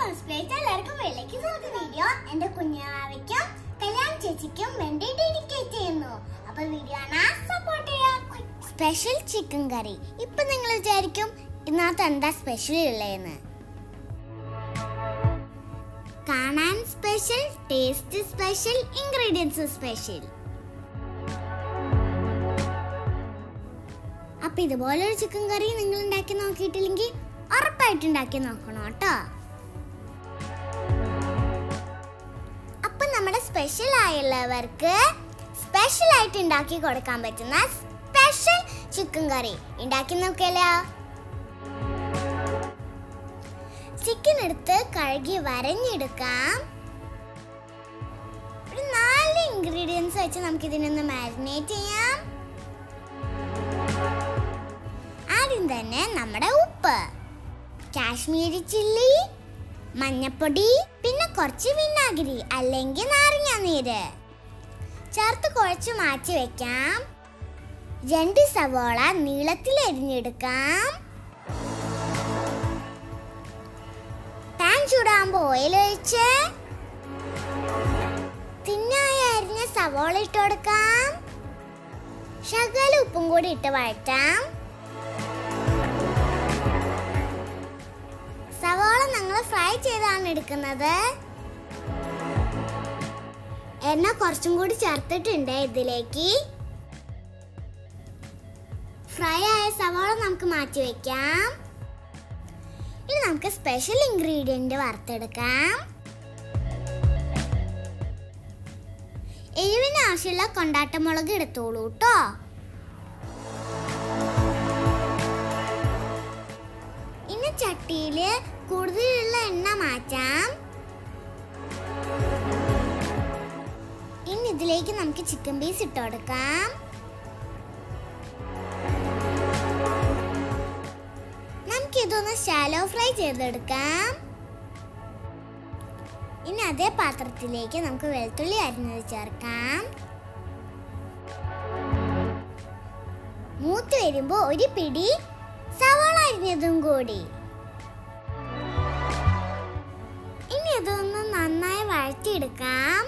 subscribe എല്ലാവർക്കും വെള്ളയ്ക്ക് സ്വാഗതം video എന്റെ കുഞ്ഞാവയ്ക്കും കല്യാൺ ചേച്ചിക്കും വേണ്ടി ഡെഡിക്കേറ്റ് ചെയ്യുന്നു അപ്പൊ വീഡിയോ സപ്പോർട്ട് ചെയ്യാം സ്പെഷ്യൽ ചിക്കൻ കറി ഇപ്പൊ നിങ്ങൾ വിചാരിക്കും ഇതിനകത്ത് എന്താ സ്പെഷ്യൽ ഉള്ളതെന്ന് കാണാൻ special taste special ingredients special അപ്പൊ ഇതുപോലൊരു ചിക്കൻ കറി നിങ്ങൾ ഉണ്ടാക്കി നോക്കിയിട്ടില്ലെങ്കിൽ ഉറപ്പായിട്ട് ഉണ്ടാക്കി നോക്കണം കേട്ടോ അപ്പൊ നമ്മുടെ സ്പെഷ്യൽ ആയുള്ളവർക്ക് സ്പെഷ്യൽ ആയിട്ട് ഉണ്ടാക്കി കൊടുക്കാൻ പറ്റുന്ന സ്പെഷ്യൽ ചിക്കൻ കറി ഉണ്ടാക്കി നോക്കിയല്ലോ ചിക്കൻ എടുത്ത് കഴുകി വരഞ്ഞെടുക്കാം ഒരു നാല് ഇൻഗ്രീഡിയൻസ് വെച്ച് നമുക്ക് ഇതിനൊന്ന് മാരിനേറ്റ് ചെയ്യാം ആദ്യം തന്നെ നമ്മുടെ ഉപ്പ് കാശ്മീരി ചില്ലി മഞ്ഞപ്പൊടി പിന്നെ കുറച്ച് വിനാഗിരി അല്ലെങ്കിൽ നാരങ്ങ നീര് ചേർത്ത് കുഴച്ച് മാറ്റി വെക്കാം രണ്ട് സവോള നീളത്തിൽ അരിഞ്ഞെടുക്കാം പാൻ ചൂടാകുമ്പോൾ ഓയിൽ ഒഴിച്ച് തിന്നായി അരിഞ്ഞ സവോള ഇട്ട് കൊടുക്കാം ശകല ഉപ്പും കൂടി ഇട്ട് വഴറ്റാം സവാള ഞങ്ങൾ ഫ്രൈ ചെയ്താണ് എടുക്കുന്നത് എണ്ണ കുറച്ചും കൂടി ചേർത്തിട്ടുണ്ട് ഇതിലേക്ക് ഫ്രൈ ആയ സവാള നമുക്ക് മാറ്റി വെക്കാം ഇനി നമുക്ക് സ്പെഷ്യൽ ഇൻഗ്രീഡിയന്റ് വറുത്തെടുക്കാം എരിവിന് ആവശ്യമുള്ള കൊണ്ടാട്ടമുളക് എടുത്തോളൂ കേട്ടോ ഇനി ചട്ടിയിൽ കൂടുതലുള്ള എണ്ണ മാറ്റാം ഇനി ഇതിലേക്ക് നമുക്ക് ചിക്കൻ പീസ് ഇട്ട് കൊടുക്കാം നമുക്ക് ഇതൊന്ന് ശാലോ ഫ്രൈ ചെയ്തെടുക്കാം ഇനി അതേ പാത്രത്തിലേക്ക് നമുക്ക് വെളുത്തുള്ളി അരിഞ്ഞത് ചേർക്കാം മൂത്ത് വരുമ്പോൾ ഒരു പിടി സവാള അരിഞ്ഞതും കൂടി ഇനി ഇതൊന്ന് നന്നായി വഴറ്റിയെടുക്കാം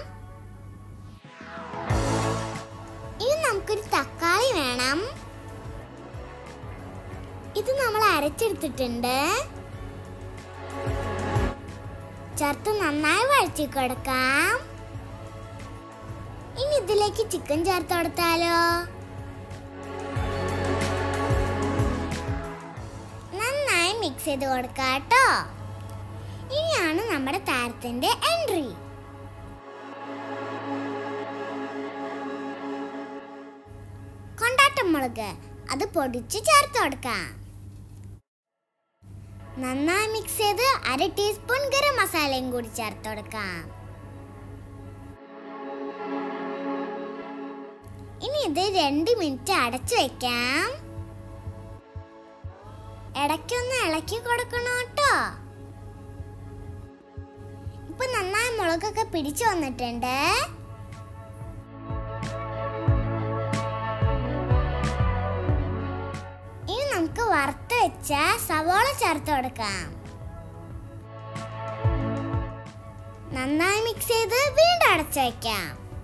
ഇനി നമുക്കൊരു തക്കാളി വേണം ഇത് നമ്മൾ അരച്ചെടുത്തിട്ടുണ്ട് ചേർത്ത് നന്നായി വഴറ്റി കൊടുക്കാം ഇനി ഇതിലേക്ക് ചിക്കൻ ചേർത്ത് കൊടുത്താലോ നന്നായി മിക്സ് ചെയ്ത് കൊടുക്കാം കേട്ടോ ഇനിയാണ് നമ്മുടെ താരത്തിന്റെ എൻട്രി കൊണ്ടാട്ടമുളക് അത് പൊടിച്ച് ചേർത്ത് കൊടുക്കാം നന്നായി മിക്സ് ചെയ്ത് അര ടീസ്പൂൺ ഗരം മസാലയും കൂടി ചേർത്ത് കൊടുക്കാം ഇനി ഇത് രണ്ട് മിനിറ്റ് അടച്ചു വെക്കാം ഇടയ്ക്കൊന്ന് ഇളക്കി കൊടുക്കണം കേട്ടോ ഇപ്പൊ നന്നായി മുളകൊക്കെ പിടിച്ചു വന്നിട്ടുണ്ട് ഇനി നമുക്ക് വറുത്ത് വെച്ച സവോള ചേർത്ത് കൊടുക്കാം നന്നായി മിക്സ് ചെയ്ത് വീണ്ടും അടച്ചു വെക്കാം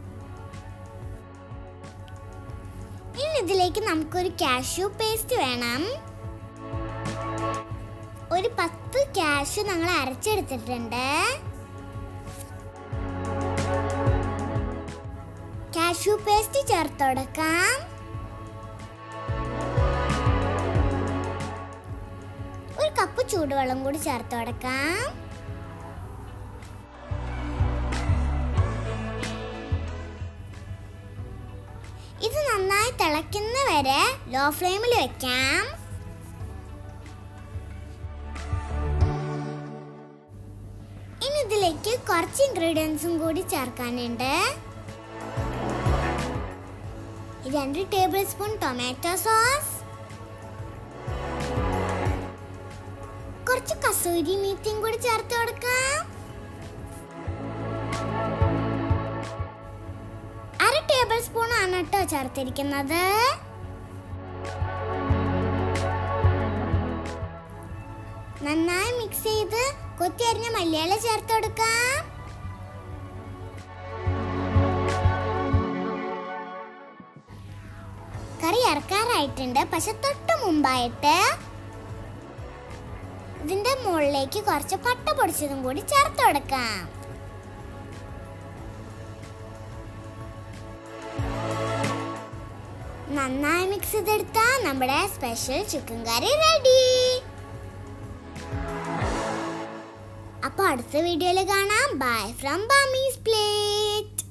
ഇനി ഇതിലേക്ക് നമുക്കൊരു കാഷ്യൂ പേസ്റ്റ് വേണം ഒരു പത്ത് ക്യാഷ് ഞങ്ങൾ അരച്ചെടുത്തിട്ടുണ്ട് കാഷ്യൂ പേസ്റ്റ് ചേർത്ത് കൊടുക്കാം ഒരു കപ്പ് ചൂടുവെള്ളം കൂടി ചേർത്ത് കൊടുക്കാം ഇത് നന്നായി തിളയ്ക്കുന്ന വരെ ലോ ഫ്ലെയിമിൽ വെക്കാം ഇനി ഇതിലേക്ക് കുറച്ച് ഇൻഗ്രീഡിയൻസും കൂടി ചേർക്കാനുണ്ട് രണ്ട് ടേബിൾ സ്പൂൺ ടൊമാറ്റോ സോസ് കുറച്ച് കസൂരി മീത്തിയും കൂടി ചേർത്ത് കൊടുക്കാം അര ടേബിൾ സ്പൂൺ ആണ് കേട്ടോ ചേർത്തിരിക്കുന്നത് നന്നായി മിക്സ് ചെയ്ത് കൊത്തി അരിഞ്ഞ മല്ലിയില ചേർത്ത് കൊടുക്കാം കറി ഇറക്കാറായിട്ടുണ്ട് പക്ഷെ തൊട്ട് മുമ്പായിട്ട് ഇതിന്റെ മുകളിലേക്ക് കുറച്ച് പട്ട പൊടിച്ചതും കൂടി ചേർത്ത് കൊടുക്കാം നന്നായി മിക്സ് ചെയ്തെടുത്താൽ നമ്മുടെ സ്പെഷ്യൽ ചിക്കൻ കറി റെഡി അപ്പോൾ അടുത്ത വീഡിയോയിൽ കാണാം ബൈ ഫ്രം ബാമീസ് പ്ലേറ്റ്